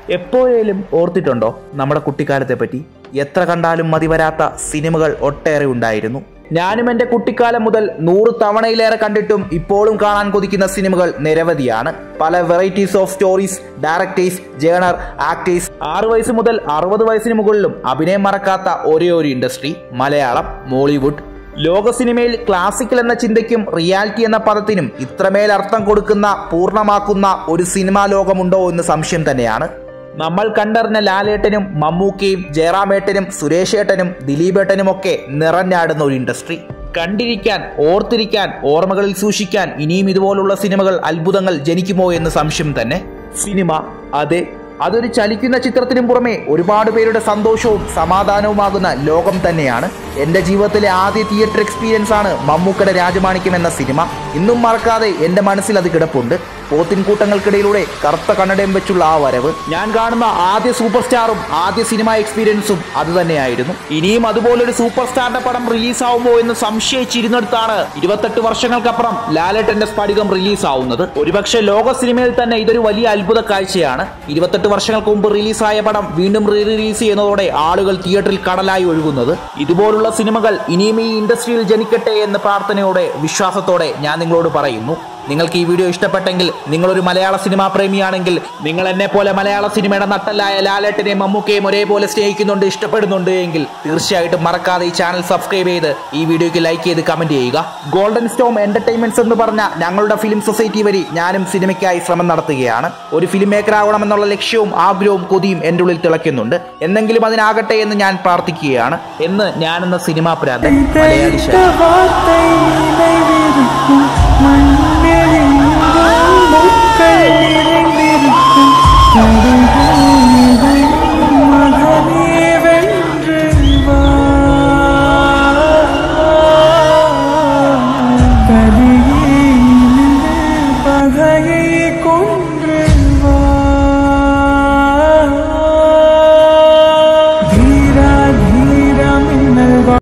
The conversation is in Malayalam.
എപ്പോഴേലും ഓർത്തിട്ടുണ്ടോ നമ്മുടെ കുട്ടിക്കാലത്തെ പറ്റി എത്ര കണ്ടാലും മതിവരാത്ത സിനിമകൾ ഒട്ടേറെ ഉണ്ടായിരുന്നു ഞാനും എൻ്റെ കുട്ടിക്കാലം മുതൽ നൂറ് തവണയിലേറെ കണ്ടിട്ടും ഇപ്പോഴും കാണാൻ കൊതിക്കുന്ന സിനിമകൾ നിരവധിയാണ് പല varieties of stories directors genre actors ആറ് വയസ്സ് മുതൽ അറുപത് വയസ്സിന് മുകളിലും അഭിനയം മറക്കാത്ത ഒരേ ഒരു ഇൻഡസ്ട്രി മലയാളം മോളിവുഡ് ലോക സിനിമയിൽ ക്ലാസിക്കൽ എന്ന ചിന്തയ്ക്കും റിയാലിറ്റി എന്ന പദത്തിനും ഇത്രമേൽ അർത്ഥം കൊടുക്കുന്ന പൂർണ്ണമാക്കുന്ന ഒരു സിനിമാ ലോകമുണ്ടോ എന്ന് സംശയം തന്നെയാണ് നമ്മൾ കണ്ടറിഞ്ഞ ലാലേട്ടനും മമ്മൂക്കയും ജയറാമേട്ടനും സുരേഷേട്ടനും ദിലീപേട്ടനും ഒക്കെ നിറഞ്ഞാടുന്ന ഒരു ഇൻഡസ്ട്രി കണ്ടിരിക്കാൻ ഓർത്തിരിക്കാൻ ഓർമ്മകളിൽ സൂക്ഷിക്കാൻ ഇനിയും ഇതുപോലുള്ള സിനിമകൾ അത്ഭുതങ്ങൾ ജനിക്കുമോ എന്ന് സംശയം തന്നെ സിനിമ അതെ അതൊരു ചലിക്കുന്ന ചിത്രത്തിനും പുറമെ ഒരുപാട് പേരുടെ സന്തോഷവും സമാധാനവുമാകുന്ന ലോകം തന്നെയാണ് എൻ്റെ ജീവിതത്തിലെ ആദ്യ തിയേറ്റർ എക്സ്പീരിയൻസ് ആണ് മമ്മൂക്കയുടെ രാജമാണിക്യം എന്ന സിനിമ ഇന്നും മറക്കാതെ എൻ്റെ മനസ്സിൽ അത് കിടപ്പുണ്ട് പോത്തിൻകൂട്ടങ്ങൾക്കിടയിലൂടെ കറുത്ത കണ്ണടയും വെച്ചുള്ള ആ വരവ് ഞാൻ കാണുന്ന ആദ്യ സൂപ്പർ സ്റ്റാറും ആദ്യ സിനിമ എക്സ്പീരിയൻസും അത് തന്നെയായിരുന്നു ഇനിയും അതുപോലൊരു സൂപ്പർ സ്റ്റാറിന്റെ പടം റിലീസ് ആവുമോ എന്ന് സംശയിച്ചിരുന്നിടത്താണ് ഇരുപത്തെട്ട് വർഷങ്ങൾക്കപ്പുറം ലാലേട്ടന്റെ സ്ഫടികം റിലീസ് ആവുന്നത് ഒരുപക്ഷെ ലോക സിനിമയിൽ തന്നെ ഇതൊരു വലിയ അത്ഭുത കാഴ്ചയാണ് ഇരുപത്തെട്ട് വർഷങ്ങൾക്ക് മുമ്പ് റിലീസായ പടം വീണ്ടും റീ റിലീസ് ചെയ്യുന്നതോടെ ആളുകൾ തിയേറ്ററിൽ കടലായി ഒഴുകുന്നത് ഇതുപോലുള്ള സിനിമകൾ ഇനിയും ഈ ഇൻഡസ്ട്രിയിൽ ജനിക്കട്ടെ എന്ന പ്രാർത്ഥനയോടെ വിശ്വാസത്തോടെ ഞാൻ നിങ്ങളോട് പറയുന്നു നിങ്ങൾക്ക് ഈ വീഡിയോ ഇഷ്ടപ്പെട്ടെങ്കിൽ നിങ്ങളൊരു മലയാള സിനിമാ പ്രേമിയാണെങ്കിൽ നിങ്ങൾ എന്നെ പോലെ മലയാള സിനിമയുടെ നട്ടല്ലായ ലാലേട്ടനെയും മമ്മൂക്കയും ഒരേപോലെ സ്നേഹിക്കുന്നുണ്ട് ഇഷ്ടപ്പെടുന്നുണ്ട് എങ്കിൽ തീർച്ചയായിട്ടും മറക്കാതെ ഈ ചാനൽ സബ്സ്ക്രൈബ് ചെയ്ത് ഈ വീഡിയോയ്ക്ക് ലൈക്ക് ചെയ്ത് കമന്റ് ചെയ്യുക ഗോൾഡൻ സ്റ്റോം എന്റർടൈൻമെന്റ്സ് എന്ന് പറഞ്ഞ ഞങ്ങളുടെ ഫിലിം സൊസൈറ്റി വഴി ഞാനും സിനിമയ്ക്കായി ശ്രമം നടത്തുകയാണ് ഒരു ഫിലിം മേക്കർ ആവണമെന്നുള്ള ലക്ഷ്യവും ആഗ്രഹവും കൊതിയും എൻ്റെ ഉള്ളിൽ തിളയ്ക്കുന്നുണ്ട് എന്തെങ്കിലും അതിനാകട്ടെ എന്ന് ഞാൻ പ്രാർത്ഥിക്കുകയാണ് എന്ന് ഞാനെന്ന സിനിമാ പ്രാന്തൻ മലയാളി ശാഖ. വാർത്തൈ നിലവിരുക്കും മണ്ണിലെങ്കും മുക്കൾ നിറഞ്ഞ